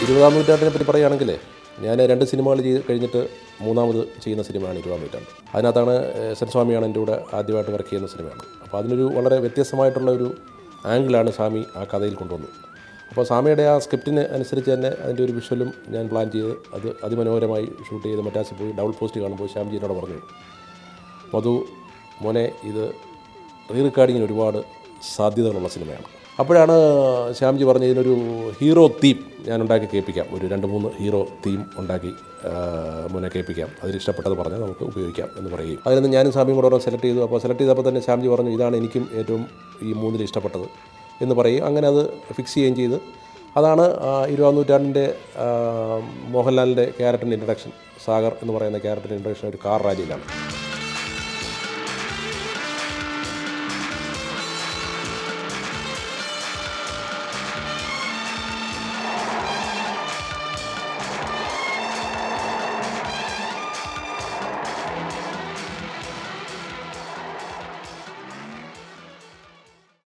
ഇരുപതാം നൂറ്റാണ്ടിനെ പറ്റി പറയുകയാണെങ്കിൽ ഞാൻ രണ്ട് സിനിമകൾ ചെയ്ത് കഴിഞ്ഞിട്ട് മൂന്നാമത് ചെയ്യുന്ന സിനിമയാണ് ഇരുപതാം നൂറ്റാണ്ട് അതിനകത്താണ് എസ് എൻ സ്വാമിയാണ് എൻ്റെ കൂടെ ആദ്യമായിട്ട് വർക്ക് ചെയ്യുന്ന സിനിമയാണ് അപ്പോൾ അതിനൊരു വളരെ വ്യത്യസ്തമായിട്ടുള്ള ഒരു ആംഗിളാണ് സ്വാമി ആ കഥയിൽ കൊണ്ടുവന്നത് അപ്പോൾ സ്വാമിയുടെ ആ സ്ക്രിപ്റ്റിന് അനുസരിച്ച് തന്നെ അതിൻ്റെ ഒരു വിഷ്വലും ഞാൻ പ്ലാൻ ചെയ്ത് അത് അതിമനോഹരമായി ഷൂട്ട് ചെയ്ത് മറ്റാസിൽ പോയി ഡബിൾ പോസ്റ്റ് കാണുമ്പോൾ ശ്യാംജി എന്നോട് പറഞ്ഞു മധു മോനെ ഇത് റീ റെക്കോർഡിങ്ങിന് ഒരുപാട് സാധ്യതകളുള്ള സിനിമയാണ് അപ്പോഴാണ് ശ്യാംജി പറഞ്ഞ ഇതിനൊരു ഹീറോ തീം ഞാൻ ഉണ്ടാക്കി കേൾപ്പിക്കാം ഒരു രണ്ട് മൂന്ന് ഹീറോ തീം ഉണ്ടാക്കി ആ, മോനെ കേൾപ്പിക്കാം അതിൽ ഇഷ്ടപ്പെട്ടത് പറഞ്ഞാൽ നമുക്ക് ഉപയോഗിക്കാം എന്ന് പറയുകയും അതിൽ നിന്ന് ഞാനും സ്വാമിയും കൂടെ സെലക്ട് ചെയ്തു അപ്പോൾ സെലക്ട് ചെയ്തപ്പോൾ തന്നെ ശ്യാംജി പറഞ്ഞു ഇതാണ് എനിക്കും ഏറ്റവും ഈ മൂന്നിൽ ഇഷ്ടപ്പെട്ടത് എന്ന് പറയും അങ്ങനെ അത് ഫിക്സ് ചെയ്യുകയും ചെയ്ത് അതാണ് ആ, ഇരുപതാം നൂറ്റാണ്ടിൻ്റെ ആ, മോഹൻലാലിൻ്റെ ക്യാരക്ടറിൻ്റെ ഇൻട്രഡക്ഷൻ സാഗർ എന്ന് പറയുന്ന ക്യാരക്ടറിൻ്റെ ഇൻട്രഡക്ഷൻ ഒരു കാർ റാലിയിലാണ്